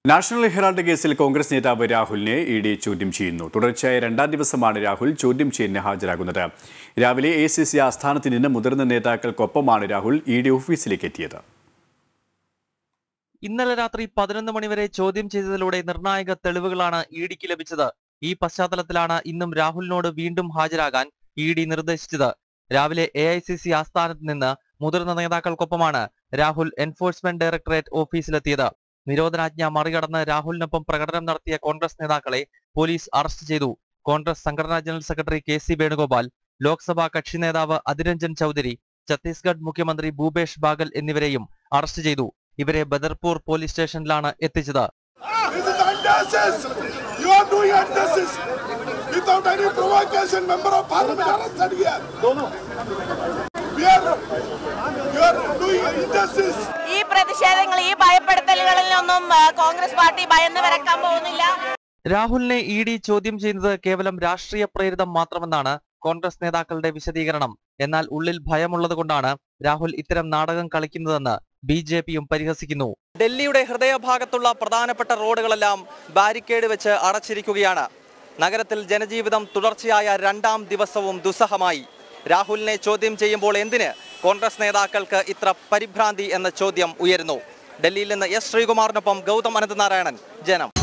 National Herald കേസിൽ കോൺഗ്രസ് നേതാവ് രാഹുലിനെ ഇ ഡി ചോദ്യം ചെയ്യുന്നു തുടർച്ചയായ രണ്ടാം ദിവസമാണ് രാഹുൽ ചോദ്യം ചെയ്യുന്നതിന് ഹാജരാകുന്നത് രാവിലെ എ സി സി ആസ്ഥാനത്ത് നിന്ന് മുതിർന്ന നേതാക്കൾക്കൊപ്പമാണ് രാഹുൽ ഇ ഡി ഓഫീസിലേക്ക് എത്തിയത് ഇന്നലെ രാത്രി പതിനൊന്ന് മണിവരെ ചോദ്യം ചെയ്തതിലൂടെ നിർണായക തെളിവുകളാണ് ഇ ഡിക്ക് ലഭിച്ചത് ഈ പശ്ചാത്തലത്തിലാണ് ഇന്നും രാഹുലിനോട് വീണ്ടും ഹാജരാകാൻ ഇ ഡി നിർദ്ദേശിച്ചത് രാവിലെ എ ഐ സി സി ആസ്ഥാനത്ത് നിന്ന് മുതിർന്ന നേതാക്കൾക്കൊപ്പമാണ് രാഹുൽ എൻഫോഴ്സ്മെന്റ് ഡയറക്ടറേറ്റ് ഓഫീസിലെത്തിയത് നിരോധനാജ്ഞ മറികടന്ന് രാഹുലിനൊപ്പം പ്രകടനം നടത്തിയ കോൺഗ്രസ് നേതാക്കളെ പോലീസ് അറസ്റ്റ് ചെയ്തു കോൺഗ്രസ് സംഘടനാ ജനറൽ സെക്രട്ടറി കെ സി വേണുഗോപാൽ ലോക്സഭാ കക്ഷി നേതാവ് അതിരഞ്ജൻ ചൌധരി ഛത്തീസ്ഗഡ് മുഖ്യമന്ത്രി ഭൂപേഷ് ബാഗൽ എന്നിവരെയും അറസ്റ്റ് ചെയ്തു ഇവരെ ബദർപൂർ പോലീസ് സ്റ്റേഷനിലാണ് എത്തിച്ചത് This is injustice. You are doing injustice without any provocation. Member of Parliament arrested here. We are, you are doing injustice. ഈ പ്രതിഷേധങ്ങൾ ഈ ഭയപ്പെടുത്തലുകളിലൊന്നും ആ, കോൺഗ്രസ് പാർട്ടി ഭയന്ന് വിറക്കാൻ പോകുന്നില്ല രാഹുലിനെ ഇ ഡി ചോദ്യം ചെയ്യുന്നത് കേവലം രാഷ്ട്രീയ പ്രേരിതം മാത്രമെന്നാണ് കോൺഗ്രസ് നേതാക്കളുടെ വിശദീകരണം എന്നാൽ ഉള്ളിൽ ഭയമുള്ളത് കൊണ്ടാണ് രാഹുൽ ഇത്തരം നാടകം കളിക്കുന്നതെന്ന് ബി ജെ പിയും പരിഹസിക്കുന്നു ഡൽഹിയുടെ ഹൃദയഭാഗത്തുള്ള പ്രധാനപ്പെട്ട റോഡുകളെല്ലാം ബാരിക്കേഡ് വെച്ച് അടച്ചിരിക്കുകയാണ് നഗരത്തിൽ ജനജീവിതം തുടർച്ചയായ രണ്ടാം ദിവസവും ദുസ്സഹമായി രാഹുലിനെ ചോദ്യം ചെയ്യുമ്പോൾ എന്തിന് കോൺഗ്രസ് നേതാക്കൾക്ക് ഇത്ര പരിഭ്രാന്തി എന്ന ചോദ്യം ഉയരുന്നു ഡൽഹിയിൽ നിന്ന് എസ് ശ്രീകുമാറിനൊപ്പം ഗൗതം അനന്തനാരായണൻ ജനം